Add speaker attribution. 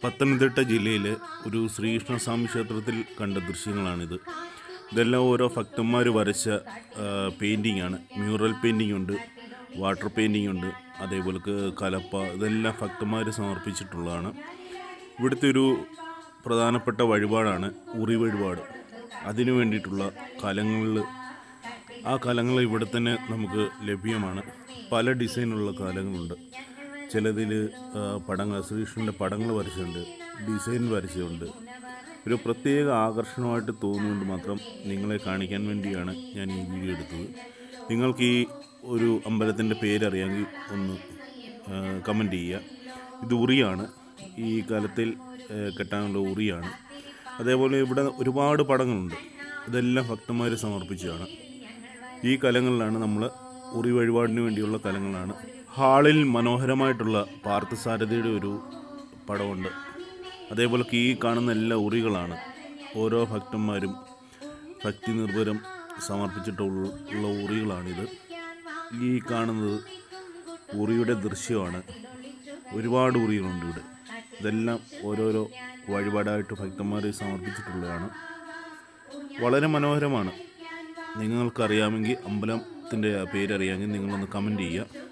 Speaker 1: പത്തനംതിട്ട ജില്ലയിലെ ഒരു ശ്രീകൃഷ്ണസ്വാമി ക്ഷേത്രത്തിൽ കണ്ട ദൃശ്യങ്ങളാണിത് ഇതെല്ലാം ഓരോ ഭക്തന്മാർ വരച്ച പെയിൻറ്റിംഗ് ആണ് മ്യൂറൽ പെയിൻറ്റിംഗ് ഉണ്ട് വാട്ടർ പെയിൻറ്റിംഗ് ഉണ്ട് അതേപോലെ ക- കലപ്പ ഇതെല്ലാം ഭക്തന്മാർ സമർപ്പിച്ചിട്ടുള്ളതാണ് ഇവിടുത്തെ ഒരു പ്രധാനപ്പെട്ട വഴിപാടാണ് ഉറി വഴിപാട് അതിനു വേണ്ടിയിട്ടുള്ള കലങ്ങളിൽ ആ കലങ്ങൾ ഇവിടെ തന്നെ നമുക്ക് ലഭ്യമാണ് പല ഡിസൈനുള്ള കലങ്ങളുണ്ട് ചിലതിൽ പടങ്ങൾ ശ്രീകൃഷ്ണൻ്റെ പടങ്ങൾ വരച്ചിട്ടുണ്ട് ഡിസൈൻ വരച്ചിട്ടുണ്ട് ഒരു പ്രത്യേക ആകർഷണമായിട്ട് തോന്നുന്നുകൊണ്ട് മാത്രം നിങ്ങളെ കാണിക്കാൻ വേണ്ടിയാണ് ഞാൻ ഈ വീഡിയോ എടുത്തത് നിങ്ങൾക്ക് ഈ ഒരു അമ്പലത്തിൻ്റെ പേരറിയാമെങ്കിൽ ഒന്ന് കമൻറ്റ് ചെയ്യുക ഇത് ഉറിയാണ് ഈ കാലത്തിൽ ആ, കെട്ടാനുള്ള ഉറിയാണ് അതേപോലെ ഇവിടെ ഒരുപാട് പടങ്ങളുണ്ട് ഇതെല്ലാം ഭക്തന്മാർ സമർപ്പിച്ചതാണ് ഈ കലങ്ങളിലാണ് നമ്മൾ ഉറി വഴിപാടിന് വേണ്ടിയുള്ള കലങ്ങളാണ് ഹാളിൽ മനോഹരമായിട്ടുള്ള പാർത്ഥസാരഥിയുടെ ഒരു പടമുണ്ട് അതേപോലെ ഈ കാണുന്ന എല്ലാ ഉറികളാണ് ഓരോ ഭക്തന്മാരും ഭക്തി നിർഭരം സമർപ്പിച്ചിട്ടുള്ള ഉള്ള ഉറികളാണിത് ഈ കാണുന്നത് ഉറിയുടെ ദൃശ്യമാണ് ഒരുപാട് ഉറികളുണ്ട് ഇവിടെ ഇതെല്ലാം ഓരോരോ വഴിപാടായിട്ട് ഭക്തന്മാർ സമർപ്പിച്ചിട്ടുള്ളതാണ് വളരെ മനോഹരമാണ് നിങ്ങൾക്കറിയാമെങ്കിൽ അമ്പലത്തിൻ്റെ പേരറിയാമെങ്കിൽ നിങ്ങളൊന്ന് കമൻറ്റ് ചെയ്യുക